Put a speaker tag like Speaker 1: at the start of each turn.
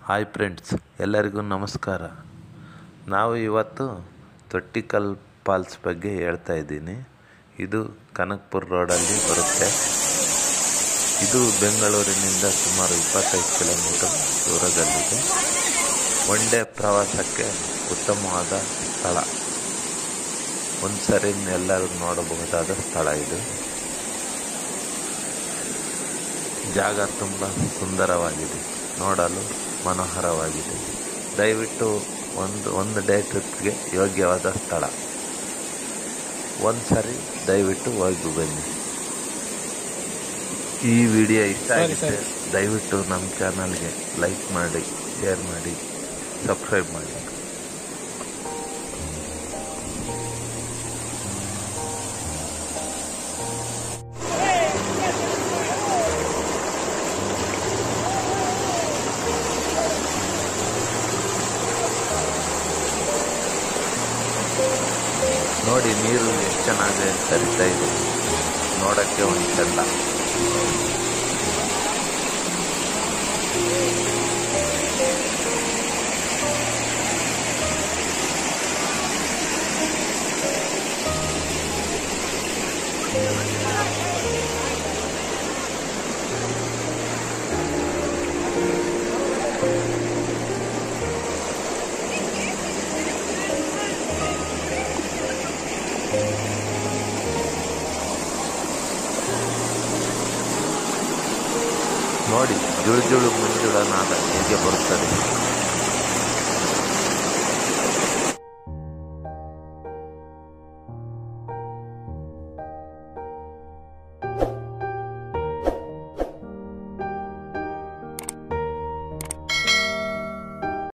Speaker 1: hi friends ಎಲ್ಲರಿಗೂ ನಮಸ್ಕಾರ ನಾವು ಇವತ್ತು ತೊಟ್ಟಿಕಲ್ ಫಾಲ್ಸ್ ಬಗ್ಗೆ ಹೇಳ್ತಾ ಇದ್ದೀನಿ ಇದು ಕನಕಪುರ ರೋಡಲ್ಲಿ ಬರುತ್ತೆ ಇದು ಬೆಂಗಳೂರಿನಿಂದ ಸುಮಾರು ಇಪ್ಪತ್ತೈದು ಕಿಲೋಮೀಟರ್ ದೂರದಲ್ಲಿದೆ ಒನ್ ಡೇ ಪ್ರವಾಸಕ್ಕೆ ಉತ್ತಮವಾದ ಸ್ಥಳ ಒಂದು ಸರಿ ಎಲ್ಲರೂ ನೋಡಬಹುದಾದ ಸ್ಥಳ ಇದು ಜಾಗ ತುಂಬ ಸುಂದರವಾಗಿದೆ ನೋಡಲು ಮನೋಹರವಾಗಿದೆ ದಯವಿಟ್ಟು ಒಂದು ಒಂದು ಡೇ ಟ್ರಿಪ್ಗೆ ಯೋಗ್ಯವಾದ ಸ್ಥಳ ಒಂದು ಸರಿ ದಯವಿಟ್ಟು ಹೋಗಿ ಬನ್ನಿ ಈ ವಿಡಿಯೋ ಇಷ್ಟ ಆಗಿದ್ದರೆ ದಯವಿಟ್ಟು ನಮ್ಮ ಚಾನಲ್ಗೆ ಲೈಕ್ ಮಾಡಿ ಶೇರ್ ಮಾಡಿ ಸಬ್ಸ್ಕ್ರೈಬ್ ಮಾಡಿ ನೋಡಿ ನೀರು ಎಷ್ಟು ಚೆನ್ನಾಗಿ ಹರಿತಾ ಇದೆ ನೋಡಕ್ಕೆ ಒಂದು ಚಂದ ನೋಡಿ ಜುಳು ಜುಳು ಮಂಜುಳ ನಾದ ಹೇಗೆ ಬರುತ್ತದೆ